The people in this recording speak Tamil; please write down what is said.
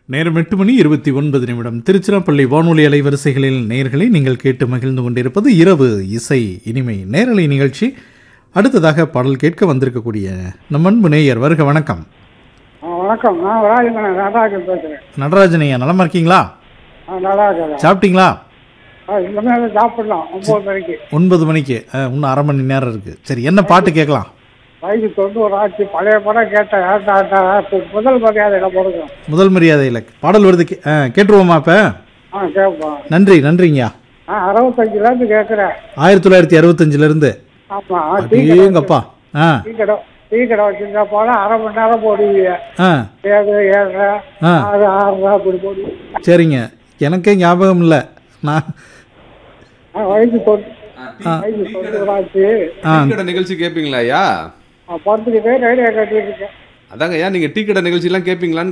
நேரம் எட்டு மணி இருபத்தி ஒன்பது நிமிடம் திருச்சிராப்பள்ளி வானொலி அலைவரிசைகளில் நேர்களை நீங்கள் கேட்டு மகிழ்ந்து கொண்டிருப்பது இரவு இசை இனிமை நேரலை நிகழ்ச்சி அடுத்ததாக பாடல் கேட்க வந்திருக்கக்கூடிய நம் அன்பு நேயர் வருக வணக்கம் ஆ, வணக்கம் நான் ராஜமணன் நடராஜன் பேசுகிறேன் நடராஜன் ஐயா நலமா இருக்கீங்களா ஆ நல்லா இருக்கிறேன் சாப்பிட்டீங்களா ஆ இனிமேல் சாப்பிடலாம் ஒம்பது மணிக்கு ஒன்பது மணிக்கு அஹ், இன்னும் அரை மணி நேரம் இருக்கு சரி என்ன பாட்டு கேட்கலாம் வயசு தொண்ணூறு ஆச்சு பழைய படம் கேட்டேன் ஏன்டா, ஏன்டா, இப்ப முதல் மரியாதையில போடுங்க முதல் மரியாதையில் பாடல் வருது கே- அஹ், கேட்டுருவோமா இப்ப ஆ கேட்போம் நன்றி நன்றிங்கய்யா ஆ அறுபத்தஞ்சிலேருந்து கேட்குறேன் ஆயிரத்தி தொள்ளாயிரத்தி அறுபத்தஞ்சுல இருந்து ஆமாம் டீ கடை ஏங்கப்பா ஆ டீ கடை டீ கடை வச்சிருந்தா போல அரை மணி நேரம் போடுவீங்க ஆ ஏழு ஏழரை ஆ. ஆறு ஆறரை அப்படி போடுவீங்க சரிங்க எனக்கே ஞாபகம் இல்லை நான் ஆ வயசு தொண்ணூ வயசு தொண்ணூறு ஆச்சு ஆ டீ கடை நிகழ்ச்சி கேட்பீங்களா ஐயா நான் படுத்துக்கிட்டே ரேடியோ கட்டிட்டு இருக்கேன் அதாங்க ஐயா நீங்க டீ கடை நிகழ்ச்சி எல்லாம் கேட்பீங்களான்னு